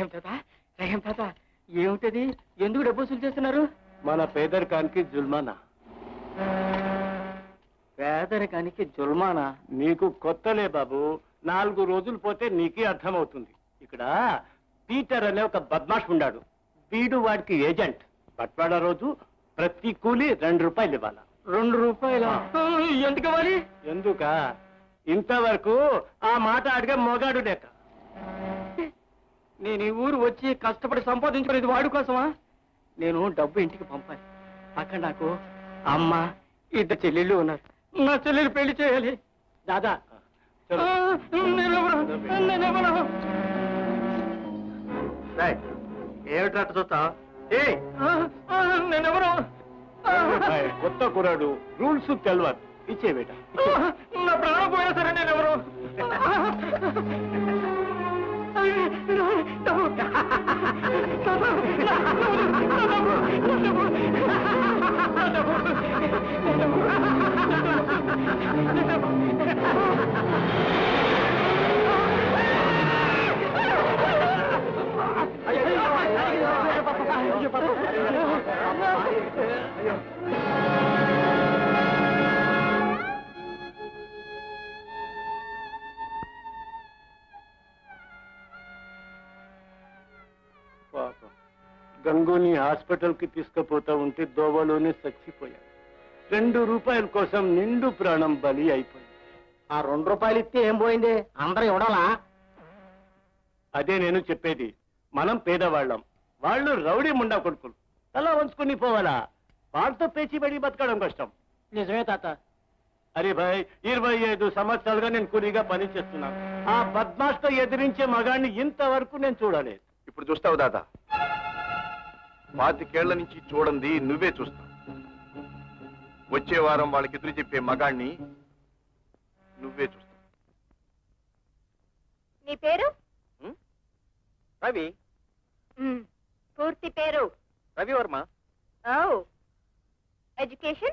రహీం తాత రహీం తాత ఏమిటది ఎందుకు డబ్బు వసూలు చేస్తున్నారు మన పేదరికానికి జుల్మానా పేదరికానికి జుల్మానా నీకు కొత్తలే బాబు నాలుగు రోజులు పోతే నీకే అర్థమవుతుంది ఇక్కడ పీటర్ అనే ఒక బద్మాష్ ఉన్నాడు వీడు వాడికి ఏజెంట్ బట్వాడా రోజు ప్రతి కూలి రెండు రూపాయలు ఇవ్వాలా రెండు రూపాయల ఎందుకు ఇవ్వాలి ఎందుక ఇంతవరకు ఆ మాట అడిగే మొగాడు లేక నేను ఈ ఊరు వచ్చి కష్టపడి సంపాదించుకునేది వాడి కోసమా నేను డబ్బు ఇంటికి పంపాలి అక్కడ నాకు అమ్మ ఇద్దరు చెల్లెళ్ళు ఉన్నారు నా చెల్లెలు పెళ్లి చేయాలి దాదా ఆ, నేనెవరు? నేనెవరు? ఏమిట్రా చూస్తా ఏ ఆ, ఆ, నేనెవరు? ఆ, కొత్త కురాడు రూల్స్ తెలవదు ఇచ్చే బేట ఆ, నా ప్రాణం పోయినా సరే నేనెవరు పాపం గంగూని హాస్పిటల్ కి తీసుకుపోతా ఉంటే దోవలోనే చచ్చిపోయాడు రెండు రూపాయల కోసం నిండు ప్రాణం బలి అయిపోయింది ఆ రెండు రూపాయలు ఇస్తే ఏం పోయింది అందరూ ఇవ్వడాలా అదే నేను చెప్పేది మనం పేదవాళ్ళం వాళ్ళు రౌడీ ముండా కొడుకులు తలా వంచుకుని పోవాలా వాళ్ళతో పేచిబడి బతకడం కష్టం నిజమే తాత అరే భాయ్ ఇరవై ఐదు సంవత్సరాలుగా నేను కూలీగా పని చేస్తున్నాను ఆ బద్మాష్తో ఎదిరించే మగాడిని ఇంతవరకు నేను చూడలేదు ఇప్పుడు చూస్తావు దాదా పాతికేళ్ల నుంచి చూడండి నువ్వే చూస్తావు వచ్చే వారం వాళ్ళకి ఎదురు చెప్పే మగాణ్ణి నువ్వే చూస్తావు నీ పేరు రవి మ్, పూర్తి పేరు రవివర్మ ఓ ఎడ్యుకేషన్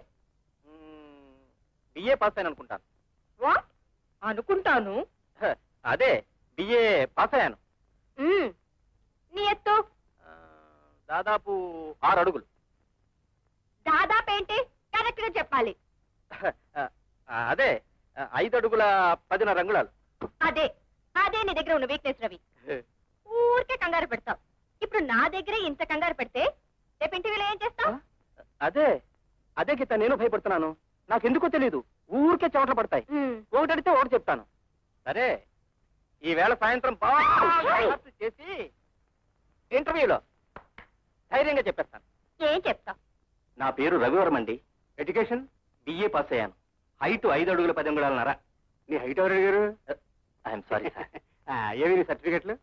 బిఏ పాస్ అయిన అనుకుంటాను వాట్ అనుకుంటాను హ, అదే బిఏ పాస్ అయ్యాను మ్, నీ ఎత్తు ఆ, దాదాపు ఆరు అడుగులు దాదాపు ఏంటి కరెక్ట్ గా చెప్పాలి హ, ఆ, అదే ఆ, ఐదు అడుగుల పదిన రంగుళాలు అదే అదే నీ దగ్గర ఉన్న వీక్నెస్ రవి ఊరికే కంగారు పెడతావు ఇప్పుడు నా దగ్గరే ఇంత కంగారు పెడితే రేపు ఇంటికి ఏం చేస్తావు అదే అదే గీత నేను భయపడుతున్నాను నాకెందుకో తెలీదు ఊరికే చెమటలు పడతాయి ఒకటి అడిగితే ఒకటి చెప్తాను సరే ఈవేళ సాయంత్రం బాగా రిహార్సల్ చేసి ఇంటర్వ్యూలో ధైర్యంగా చెప్పేస్తాను ఏం చెప్తావు నా పేరు రవివర్మ అండి ఎడ్యుకేషన్ బిఏ పాస్ అయ్యాను హైట్ ఐదు అడుగుల పది అంగుళాలన్నర నీ హైట్ ఎవరు అడిగారు ఐఎమ్ సారీ సార్ ఏవి నీ సర్టిఫికెట్లు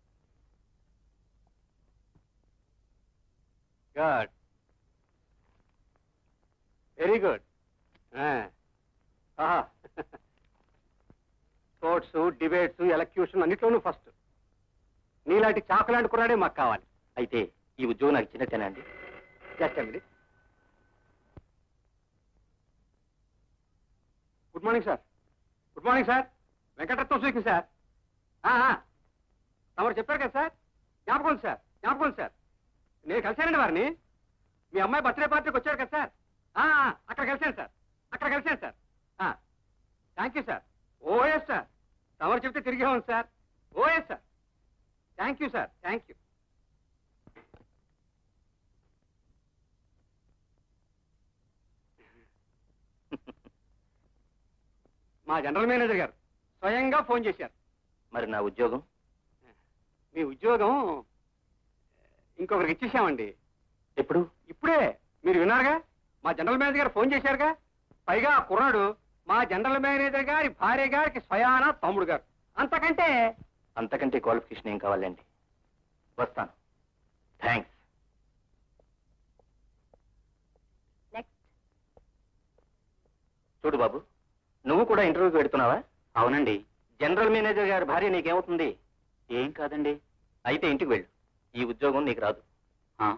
good very good sports debates elocution అన్నిట్లోనూ ఫస్ట్ నీలాంటి చాకులాంటి కురాడే మాకు కావాలి అయితే ఈ ఉద్యోగం నాకు చిన్నతేనా అండి జస్ట్ అండి good morning sir good morning sir Venkataratnam speaking sir తమరు చెప్పారు కదా సార్ జ్ఞాపకం ఉంది సార్ జ్ఞాపకం ఉంది సార్ నేను కలిశానండి వారిని మీ అమ్మాయి బర్త్డే పార్టీకి వచ్చారు కదా సార్ ఆ, ఆ, అక్కడ కలిశాను సార్ అక్కడ కలిశాను sir thank you sir OS sir తమరు చెప్తే తిరిగే ఉంది sir OS sir thank you sir thank you మా జనరల్ మేనేజర్ గారు స్వయంగా ఫోన్ చేశారు మరి నా ఉద్యోగం మీ ఉద్యోగం ఇంకొకరికి ఇచ్చేసామండి ఎప్పుడు ఇప్పుడే మీరు విన్నారుగా మా జనరల్ మేనేజర్ గారు ఫోన్ చేశారుగా పైగా ఆ కుర్రాడు మా జనరల్ మేనేజర్ గారి భార్య గారికి స్వయాన తమ్ముడు గారు అంతకంటే అంతకంటే క్వాలిఫికేషన్ ఏం కావాలండి వస్తాను థ్యాంక్స్ నెక్స్ట్ చూడు బాబు నువ్వు కూడా ఇంటర్వ్యూకి పెడుతున్నావా అవునండి జనరల్ మేనేజర్ గారి భార్య నీకేమవుతుంది ఏం కాదండి అయితే ఇంటికి వెళ్ళు ఈ ఉద్యోగం నీకు రాదు ఆ,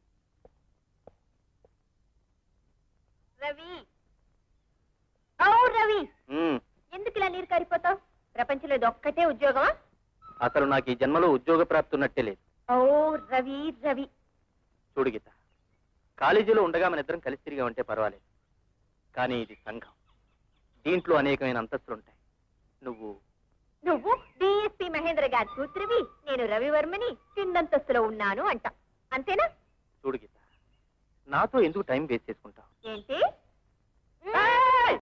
రవి ఓ రవి ఉమ్, ఎందుకు ఇలా నీరు కారిపోతావు ప్రపంచంలో ఇది ఒక్కటే ఉద్యోగమా అసలు నాకు ఈ జన్మలో ఉద్యోగ ప్రాప్తి ఉన్నట్టే లేదు ఓ రవి రవి చూడు గీత కాలేజీలో ఉండగా మన ఇద్దరం కలిసి తిరిగా ఉంటే పర్వాలేదు కానీ ఇది సంఘం దీంట్లో అనేకమైన అంతస్తులుంటాయి నువ్వు నువ్వు డిఎస్పి మహేంద్ర గారి కూతురివి నేను రవివర్మని కిందంతస్తులో ఉన్నాను అంట అంతేనా చూడు గీత నాతో ఎందుకు టైం వేస్ట్ చేసుకుంటావు ఏంటి ఏయ్!